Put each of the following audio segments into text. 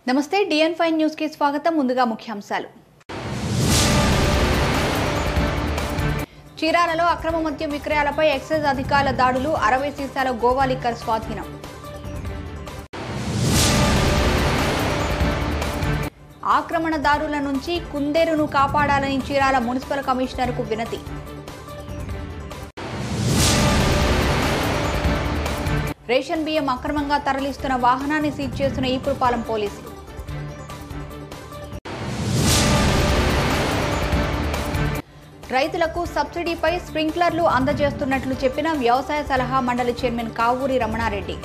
నమస్తే డిఎన్ five news కి స్వాగతం ముందుగా ముఖ్యాంశాలు చీరాలలో అక్రమ మద్యం విక్రయాలపై ఎక్సైజ్ అధికారుల దాడులు అరవై సీసాల గోవా లిక్కర్ స్వాధీనం ఆక్రమణదారుల నుంచి కుందేరును కాపాడాలని చీరాల మున్సిపల్ కమిషనర్కు వినతి రేషన్ బియ్యం అక్రమంగా తరలిస్తున్న వాహనాన్ని సీజ్ చేసిన ఈపురపాలెం పోలీసులు రైతులకు సబ్సిడీపై స్ప్రింక్లర్లు అందజేస్తున్నట్లు చెప్పిన వ్యవసాయ సలహా మండలి chairman Kavuri Ramana Reddy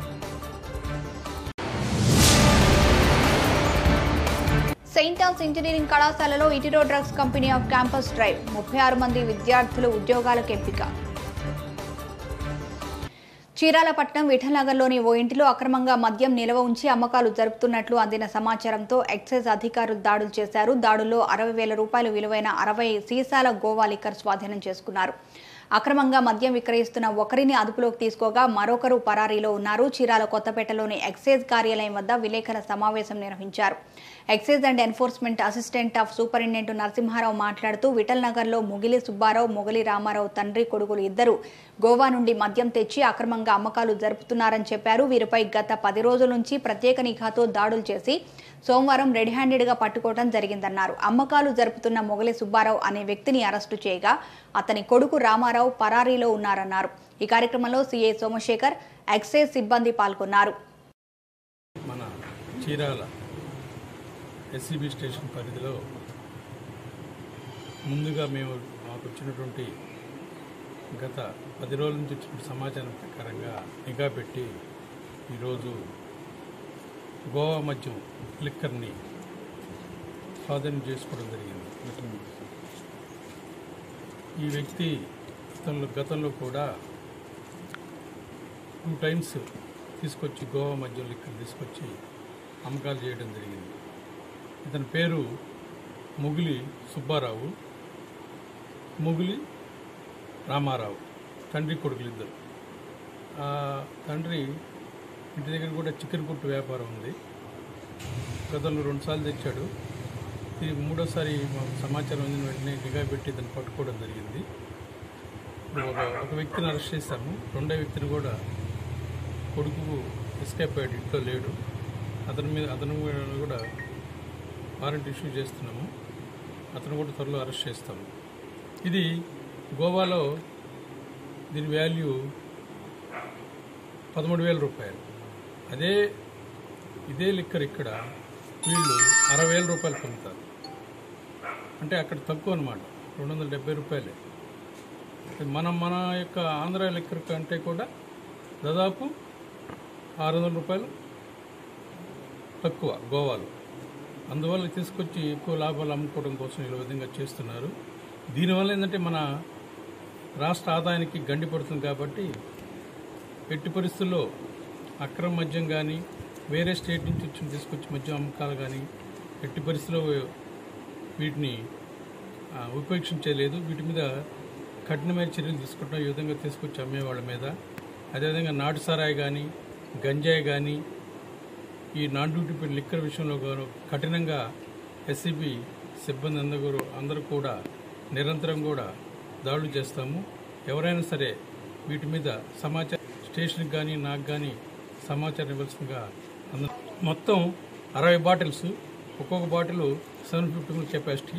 Saint Ann's engineering కళాశాలలో Hetero drugs company off campus drive ముప్పై ఆరు మంది విద్యార్థులు ఉద్యోగాలకు ఎంపిక చీరాలపట్నం విఠలనగర్లోని ఓ ఇంటిలో అక్రమంగా మద్యం నిల్వ ఉంచి అమ్మకాలు జరుపుతున్నట్లు అందిన సమాచారంతో ఎక్సైజ్ అధికారులు దాడులు చేశారు దాడుల్లో అరవై వేల రూపాయలు విలువైన అరవై సీసాల గోవా లిక్కర్ స్వాధీనం చేసుకున్నారు అక్రమంగా మద్యం విక్రయిస్తున్న ఒకరిని అదుపులోకి తీసుకోగా మరొకరు పరారీలో ఉన్నారు చీరాల కొత్తపేటలోని ఎక్సైజ్ కార్యాలయం వద్ద విలేకరుల సమావేశం నిర్వహించారు excise and enforcement assistant of superintendent Narasimha Rao మాట్లాడుతూ విఠల్ నగర్లో ముగిలి సుబ్బారావు మొగలి రామారావు తండ్రి కొడుకులు ఇద్దరు గోవా నుండి మద్యం తెచ్చి అక్రమంగా అమ్మకాలు జరుపుతున్నారని చెప్పారు వీరిపై గత పది రోజుల నుంచి ప్రత్యేక నిఘాతో దాడులు చేసి సోమవారం రెడ్ హ్యాండెడ్గా పట్టుకోవడం జరిగిందన్నారు అమ్మకాలు జరుపుతున్న మొగలి సుబ్బారావు అనే వ్యక్తిని అరెస్టు చేయగా అతని కొడుకు రామారావు పరారీలో ఉన్నారన్నారు ఈ కార్యక్రమంలో సీఐ సోమశేఖర్ ఎక్సైజ్ సిబ్బంది పాల్గొన్నారు మన చీరాల ఎస్సీబీ స్టేషన్ పరిధిలో ముందుగా మేము మాకు వచ్చినటువంటి గత పది రోజుల నుంచి వచ్చిన సమాచారం ప్రకారంగా నిఘా పెట్టి ఈరోజు గోవా మద్యం లిక్కర్ని స్వాధీనం చేసుకోవడం జరిగింది ఈ వ్యక్తి గతంలో గతంలో కూడా టూ టైమ్స్ తీసుకొచ్చి గోవా మద్యం లిక్కర్ తీసుకొచ్చి అమ్మకాలు చేయడం జరిగింది ఇతని పేరు ముగిలి సుబ్బారావు ముగిలి రామారావు తండ్రి కొడుకులు ఇద్దరు ఆ తండ్రి ఇంటి దగ్గర కూడా చికెన్ కుట్టు వ్యాపారం ఉంది గతంలో రెండుసార్లు తెచ్చాడు ఇది మూడోసారి మాకు సమాచారం అందిన వెంటనే నిఘా పెట్టి దాన్ని పట్టుకోవడం జరిగింది ఇప్పుడు ఒక ఒక వ్యక్తిని అరెస్ట్ చేశాము రెండో వ్యక్తిని కూడా కొడుకు ఎస్కేప్ అయ్యాడు ఇంట్లో లేడు అతని మీద అతను కూడా వారెంట్ ఇష్యూ చేస్తున్నాము అతను కూడా త్వరలో అరెస్ట్ చేస్తాము ఇది గోవాలో దీని వాల్యూ పదమూడు వేల రూపాయలు అదే ఇదే లిక్కర్ ఇక్కడ వీళ్ళు అరవై వేల రూపాయలు పొందుతారు అంటే అక్కడ తక్కువ అనమాట రెండు వందల డెబ్బై రూపాయలే మనం మన యొక్క ఆంధ్ర లిక్కర్ కంటే కూడా దాదాపు ఆరు వందల రూపాయలు తక్కువ గోవాలో అందువల్ల తీసుకొచ్చి ఎక్కువ లాభాలు అమ్ముకోవడం కోసం ఈ విధంగా చేస్తున్నారు దీనివల్ల ఏంటంటే మన రాష్ట్ర ఆదాయానికి గండి పడుతుంది కాబట్టి ఎట్టి పరిస్థితుల్లో అక్రమ మద్యం కానీ వేరే స్టేట్ నుంచి వచ్చి తీసుకొచ్చి మద్యం అమ్మకాలు కానీ ఎట్టి పరిస్థితుల్లో వీటిని ఆ, ఉపేక్షించలేదు వీటి మీద కఠినమైన చర్యలు తీసుకుంటాం ఈ విధంగా తీసుకొచ్చి అమ్మే వాళ్ళ మీద అదేవిధంగా నాటు సారాయి కానీ గంజాయి కానీ ఈ నాన్ డ్యూటీ పెయిడ్ లిక్కర్ విషయంలో గాను కఠినంగా ఎస్సీబీ సిబ్బంది అందరూ అందరూ కూడా నిరంతరం కూడా దాడులు చేస్తాము ఎవరైనా సరే వీటి మీద సమాచారం స్టేషన్కి కానీ నాకు కానీ సమాచారం ఇవ్వాల్సిందిగా అంద మొత్తం అరవై బాటిల్స్ ఒక్కొక్క బాటిల్ సెవెన్ ఫిఫ్టీ కెపాసిటీ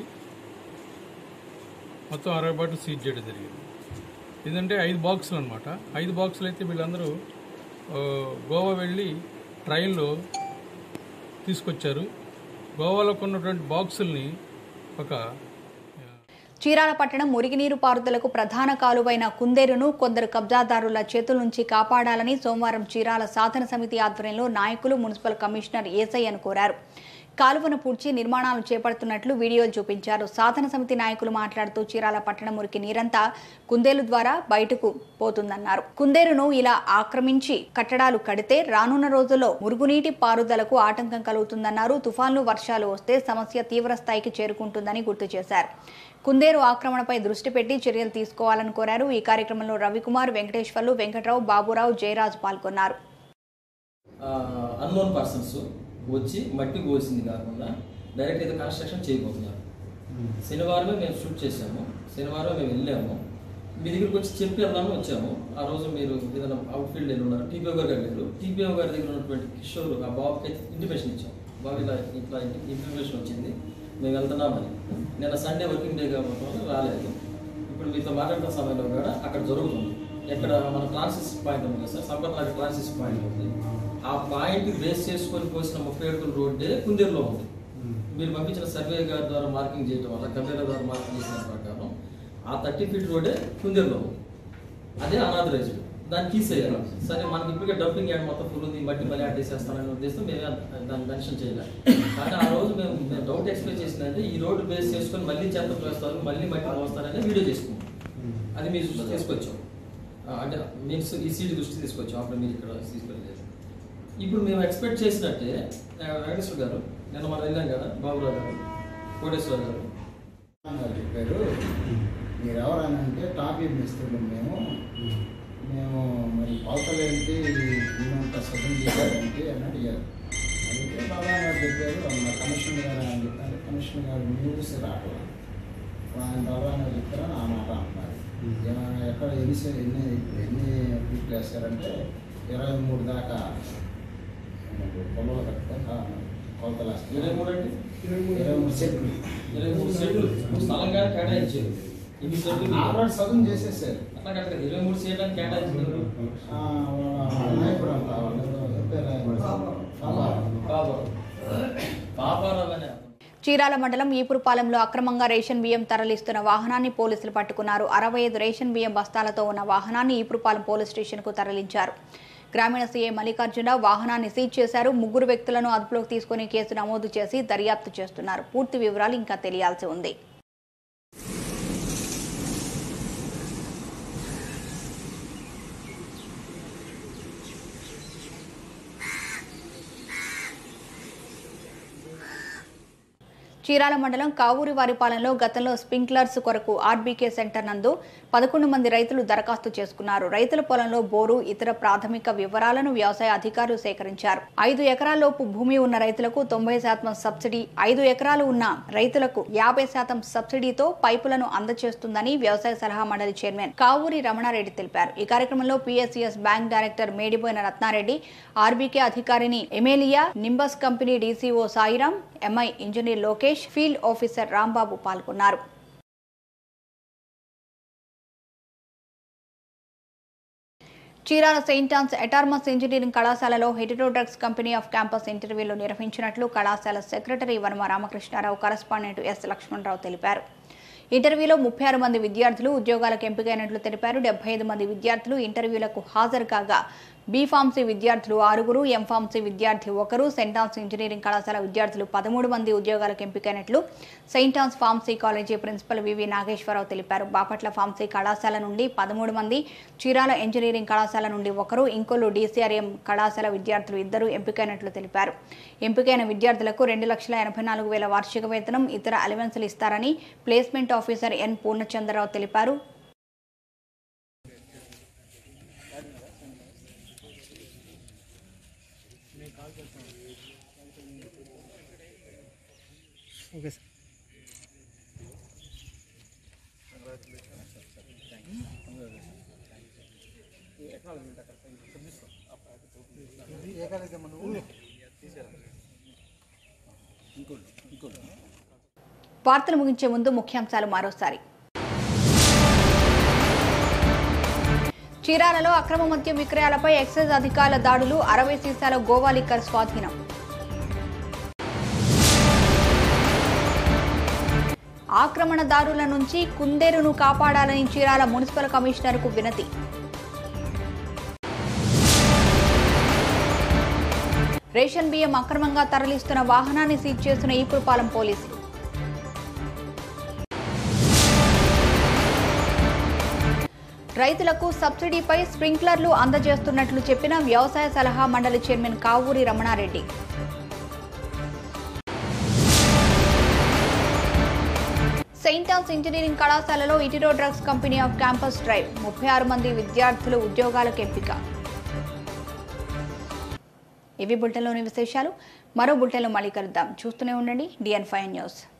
మొత్తం అరవై బాటిల్ సీజ్ చేయడం జరిగింది ఇదంటే ఐదు బాక్సులు అనమాట ఐదు బాక్సులు అయితే వీళ్ళందరూ ఆ, గోవా వెళ్ళి ట్రైన్లో తీసుకొచ్చారు గోవాలో కొన్నటువంటి బాక్సుల్ని ఒక చీరాల పట్టణం మురిగినీరు పారుదలకు ప్రధాన కాలువైన కుందేరును కొందరు కబ్జాదారుల చేతుల నుంచి కాపాడాలని సోమవారం చీరాల సాధన సమితి ఆధ్వర్యంలో నాయకులు మున్సిపల్ కమిషనర్ ఏసయ్యను కోరారు కాలువను పూడ్చి నిర్మాణాలు చేపడుతున్నట్లు వీడియోలు చూపించారు సాధన సమితి నాయకులు మాట్లాడుతూ చీరాల పట్టణ మురికి నీరంతా కుందేలు ద్వారా బయటకు పోతుందన్నారు కుందేరును ఇలా ఆక్రమించి కట్టడాలు కడితే రానున్న రోజుల్లో మురుగునీటి పారుదలకు ఆటంకం కలుగుతుందన్నారు తుఫాన్లు వర్షాలు వస్తే సమస్య తీవ్ర స్థాయికి చేరుకుంటుందని గుర్తు చేశారు కుందేరు ఆక్రమణపై దృష్టి పెట్టి చర్యలు తీసుకోవాలని కోరారు ఈ కార్యక్రమంలో రవికుమార్ వెంకటేశ్వర్లు వెంకట్రావు బాబురావు జయరాజ్ పాల్గొన్నారు అన్నోన్ పర్సన్స్ వచ్చి మట్టి పోసింది కాకుండా డైరెక్ట్ ఏదో కన్స్ట్రక్షన్ చేయబోతున్నారు శనివారమే మేము షూట్ చేసాము శనివారం మేము వెళ్ళాము మీ దగ్గరికి వచ్చి చెప్పి వెళ్దామని వచ్చాము ఆ రోజు మీరు ఏదైనా అవుట్ ఫీల్డ్ వెళ్ళి ఉన్నారు టీపీఓ గారు వెళ్ళారు టీపీఓ గారి దగ్గర ఉన్నటువంటి కిషోర్ ఆ బాబుకి అయితే ఇంటిమేషన్ ఇచ్చాం బాబు ఇలా ఇట్లా ఇన్ఫర్మేషన్ వచ్చింది మేము వెళ్తున్నామని నిన్న సండే వర్కింగ్ డే కాబట్టి వల్ల రాలేదు ఇప్పుడు మీతో మాట్లాడుతున్న సమయంలో కూడా అక్కడ జరుగుతుంది ఎక్కడ మన ట్రాన్సిస్ పాయింట్ ఉంది కదా సార్ సంపత్ నగర్ ట్రాన్సిస్ పాయింట్ ఉంది ఆ పాయింట్ బేస్ చేసుకొని పోసిన ముప్పై అడుగుల రోడ్డే కుందేరులో ఉంది మీరు పంపించిన సర్వే గారి ద్వారా మార్కింగ్ చేయడం వల్ల కెమెరా ద్వారా మార్కింగ్ చేసిన ప్రకారం ఆ థర్టీ ఫీట్ రోడే కుందేరులో ఉంది అదే అనాథరైజ్డ్ దాన్ని తీసేయాలి సరే మనకి ఇప్పటికే డంపింగ్ యార్డ్ మొత్తం ఫుల్ ఉంది మట్టి మళ్ళీ యాడ్ చేసేస్తానని ఉద్దేశం మేము దాన్ని మెన్షన్ చేయలేదు కానీ ఆ రోజు మేము మేము డౌట్ ఎక్స్ప్లెయిన్ చేసిందంటే ఈ రోడ్డు బేస్ చేసుకొని మళ్ళీ చెత్త వేస్తారు మళ్ళీ మట్టి మోస్తారని వీడియో చేసుకున్నాం అది మీరు దృష్టి తీసుకొచ్చాం ఆ, అంటే మీరు ఈ సీట్ దృష్టి తీసుకొచ్చాం అప్పుడు మీరు ఇక్కడ తీసుకెళ్ళలేదు ఇప్పుడు మేము ఎక్స్పెక్ట్ చేసినట్టే ఆ, వెంకటేశ్వర గారు నిన్న మనం వెళ్ళాం కదా బాబురావు గారు కోటేశ్వర గారు గారు చెప్పారు మీరు ఎవరని అంటే టాపీ మిస్త్రులు మేము మేము మరి కొలతలేంటి ఇంత సగం చేశారంటే అని అడిగారు అడిగితే బాబా గారు చెప్పారు మా కమిషనర్ గారు అని చెప్పారు కమిషనర్ గారు న్యూస్ రావట్లేదు ఆయన బాబా గారు చెప్పారని ఆ మాట అంటున్నారు ఏమైనా ఎక్కడ ఎన్ని సే- ఎన్ని ఇప్పుడు ఎన్ని ఫీట్లు వేస్తారంటే ఇరవై మూడు దాకా పొలం కట్టుకొని కొలతలు వేస్తారు ఇరవై మూడు అంటే ఇరవై మూడు సెట్లు ఇరవై మూడు సీట్లు స్థలంగా కేటాయించారు ఇన్ని సీట్లు ఆల్రెడీ సగం చేసేసారు అట్లా కాదు కదా ఇరవై మూడు సీట్లను కేటాయించారు ఆ, వాళ్ళ నాయకుడు అంట వాళ్ళు ఎవరు పేరు ఆయన? బాబా. బాబా పాపారావు అనే అతను. చీరాల మండలం ఈపురపాలెంలో అక్రమంగా రేషన్ బియ్యం తరలిస్తున్న వాహనాన్ని పోలీసులు పట్టుకున్నారు అరవై ఐదు రేషన్ బియ్యం బస్తాలతో ఉన్న వాహనాన్ని ఈపురపాలెం పోలీస్ స్టేషన్కు తరలించారు గ్రామీణ సీఐ మల్లికార్జున వాహనాన్ని సీజ్ చేశారు ముగ్గురు వ్యక్తులను అదుపులోకి తీసుకుని కేసు నమోదు చేసి దర్యాప్తు చేస్తున్నారు పూర్తి వివరాలు ఇంకా తెలియాల్సి ఉంది చీరాల మండలం కావూరివారిపాలెంలో గతంలో స్ప్రింక్లర్స్ కొరకు ఆర్బీకే సెంటర్ నందు పదకొండు మంది రైతులు దరఖాస్తు చేసుకున్నారు రైతుల పొలంలో బోరు ఇతర ప్రాథమిక వివరాలను వ్యవసాయ అధికారులు సేకరించారు ఐదు ఎకరాల్లోపు భూమి ఉన్న రైతులకు తొంభై శాతం సబ్సిడీ ఐదు ఎకరాలు ఉన్న రైతులకు యాభై శాతం సబ్సిడీతో పైపులను అందజేస్తుందని వ్యవసాయ సలహా మండలి చైర్మన్ కావూరి రమణారెడ్డి తెలిపారు ఈ కార్యక్రమంలో పిఎస్సిఎస్ బ్యాంక్ డైరెక్టర్ మేడిపోయిన రత్నారెడ్డి ఆర్బీకే అధికారిని ఎమేలియా Nimbus company DCO Sairam MI engineer Lokesh field officer Rambabu పాల్గొన్నారు చీరాల సెయింట్ ఆన్స్ ఎటార్మస్ ఇంజనీరింగ్ కళాశాలలో హెటరోడ్రగ్స్ కంపెనీ ఆఫ్ క్యాంపస్ ఇంటర్వ్యూలు నిర్వహించినట్లు కళాశాల secretary Vanama Ramakrishna Rao correspondent S Lakshmana Rao తెలిపారు ఇంటర్వ్యూలో ముప్పై ఆరు మంది విద్యార్థులు ఉద్యోగాలకు ఎంపికైనట్లు తెలిపారు డెబ్బై ఐదు మంది విద్యార్థులు ఇంటర్వ్యూలకు హాజరు కాగా బీ ఫార్మసీ విద్యార్థులు ఆరుగురు ఎం ఫార్మసీ విద్యార్థి ఒకరు సెయింట్ ఆన్స్ ఇంజనీరింగ్ కళాశాల విద్యార్థులు పదమూడు మంది ఉద్యోగాలకు ఎంపికైనట్లు Saint Ann's pharmacy college principal V V Nageswara Rao తెలిపారు బాపట్ల ఫార్మసీ కళాశాల నుండి పదమూడు మంది చీరాల ఇంజనీరింగ్ కళాశాల నుండి ఒకరు ఇంకొల్లు డీసీఆర్ఎం కళాశాల విద్యార్థులు ఇద్దరు ఎంపికైనట్లు తెలిపారు ఎంపికైన విద్యార్థులకు రెండు లక్షల ఎనభై నాలుగు వేల వార్షిక వేతనం ఇతర అలవెన్సులు ఇస్తారని ప్లేస్మెంట్ ఆఫీసర్ ఎన్ పూర్ణచంద్రరావు తెలిపారు వార్తలు ముగించే ముందు ముఖ్యాంశాలు మరోసారి చీరాలలో అక్రమ మద్యం విక్రయాలపై ఎక్సైజ్ అధికారుల దాడులు అరవై సీసాల గోవా లిక్కర్ స్వాధీనం ఆక్రమణదారుల నుంచి కుందేరును కాపాడాలని చీరాల మున్సిపల్ కమిషనర్కు వినతి రేషన్ బియ్యం అక్రమంగా తరలిస్తున్న వాహనాన్ని సీజ్ చేసిన ఈపురపాలెం పోలీసులు రైతులకు సబ్సిడీపై స్ప్రింక్లర్లు అందజేస్తున్నట్లు చెప్పిన వ్యవసాయ సలహా మండలి chairman Kavuri Ramana Reddy Saint Ann's engineering కళాశాలలో Hetero drugs company off campus drive ముప్పై ఆరు మంది విద్యార్థులు ఉద్యోగాలకు ఎంపిక ఇవి బులెటిన్లోని విశేషాలు మరో బులెటిన్లో మళ్ళీ కలుద్దాం చూస్తూనే ఉండండి డిఎన్ ఫైవ్ న్యూస్